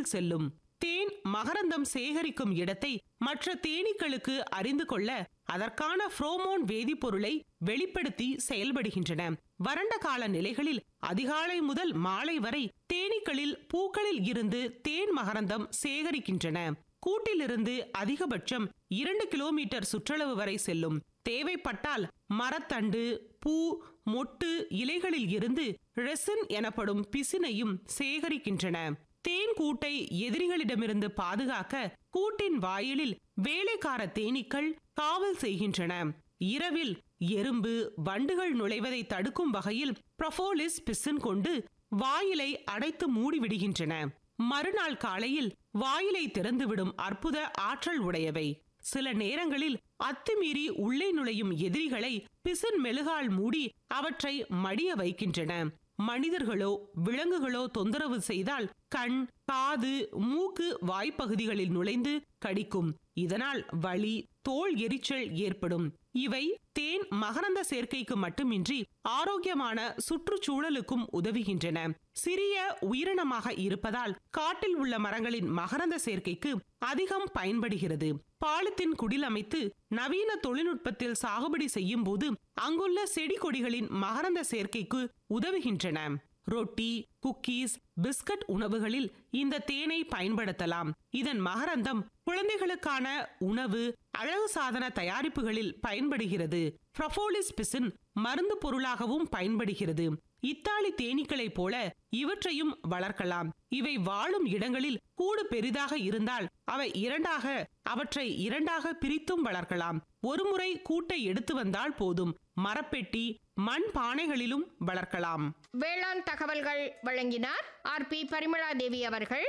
கூட்டில் செல்லும் தேன் மகரந்தம் சேகரிக்கும் இடத்தை மற்ற தேனீக்களுக்கு அறிந்து கொள்ள அதற்கான புரோமோன் வேதிப்பொருளை வெளிப்படுத்தி செயல்படுகின்றன வறண்ட கால நிலைகளில் அதிகாலை முதல் மாலை வரை தேனீக்களில் பூக்களில் இருந்து தேன் மகரந்தம் சேகரிக்கின்றன கூட்டிலிருந்து அதிகபட்சம் இரண்டு கிலோமீட்டர் சுற்றளவு வரை செல்லும் தேவைப்பட்டால் மரத்தண்டு பூ மொட்டு இலைகளில் இருந்து ரெசின் எனப்படும் பிசினையும் சேகரிக்கின்றன தேன் கூட்டை எதிரிகளிடமிருந்து பாதுகாக்க கூட்டின் வாயிலில் வேலைக்கார தேனீக்கள் காவல் செய்கின்றன இரவில் எறும்பு வண்டுகள் நுழைவதை தடுக்கும் வகையில் ப்ரொபோலிஸ் பிசின் கொண்டு வாயிலை அடைத்து மூடிவிடுகின்றன மறுநாள் காலையில் வாயிலை திறந்துவிடும் அற்புத ஆற்றல் உடையவை சில நேரங்களில் அத்துமீறி உள்ளே நுழையும் எதிரிகளை பிசின் மெழுகால் மூடி அவற்றை மடிய வைக்கின்றன மனிதர்களோ விலங்குகளோ தொந்தரவு செய்தால் கண் காது மூக்கு வாய்ப்பகுதிகளில் நுழைந்து கடிக்கும் இதனால் வலி தோல் எரிச்சல் ஏற்படும் இவை தேன் மகரந்த சேர்க்கைக்கு மட்டுமின்றி ஆரோக்கியமான சுற்றுச்சூழலுக்கும் உதவுகின்றன சிறிய உயிரினமாக இருப்பதால் காட்டில் உள்ள மரங்களின் மகரந்த சேர்க்கைக்கு அதிகம் பயன்படுகிறது பாலித்தீன் குடில் அமைத்து நவீன தொழில்நுட்பத்தில் சாகுபடி செய்யும் போது அங்குள்ள செடி கொடிகளின் மகரந்த சேர்க்கைக்கு உதவுகின்றன ரொட்டி குக்கீஸ் பிஸ்கட் உணவுகளில் இந்த தேனை பயன்படுத்தலாம் இதன் மகரந்தம் குழந்தைகளுக்கான உணவு அழகு சாதன தயாரிப்புகளில் பயன்படுகிறது ப்ரொபோலிஸ் பிசின் மருந்து பொருளாகவும் பயன்படுகிறது இத்தாலி தேனீக்களைப் போல இவற்றையும் வளர்க்கலாம் இவை வாழும் இடங்களில் கூடு பெரிதாக இருந்தால் அவை இரண்டாக அவற்றை இரண்டாக பிரித்தும் வளர்க்கலாம் ஒருமுறை கூட்டை எடுத்து வந்தால் போதும் மரப்பெட்டி மண் பானைகளிலும் வளர்க்கலாம் வேளாண் தகவல்கள் வழங்கினார் ஆர் பி பரிமளா தேவி அவர்கள்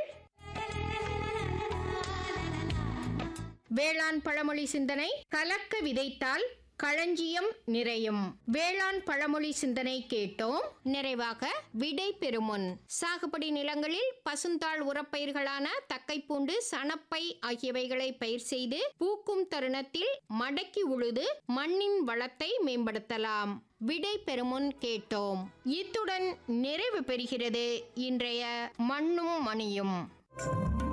வேளாண் பழமொழி சிந்தனை கலக்க விதைத்தால் களஞ்சியம் நிறையும் வேளாண் பழமொழி சிந்தனை கேட்டோம் நிறைவாக விடை பெறுமுன் சாகுபடி நிலங்களில் பசுந்தாள் உரப்பயிர்களான தக்கைப்பூண்டு சணப்பை ஆகியவைகளை பயிர் செய்து பூக்கும் தருணத்தில் மடக்கி உழுது மண்ணின் வளத்தை மேம்படுத்தலாம் விடை பெறுமுன் கேட்டோம் இத்துடன் நிறைவு பெறுகிறது இன்றைய மண்ணும் மணியும்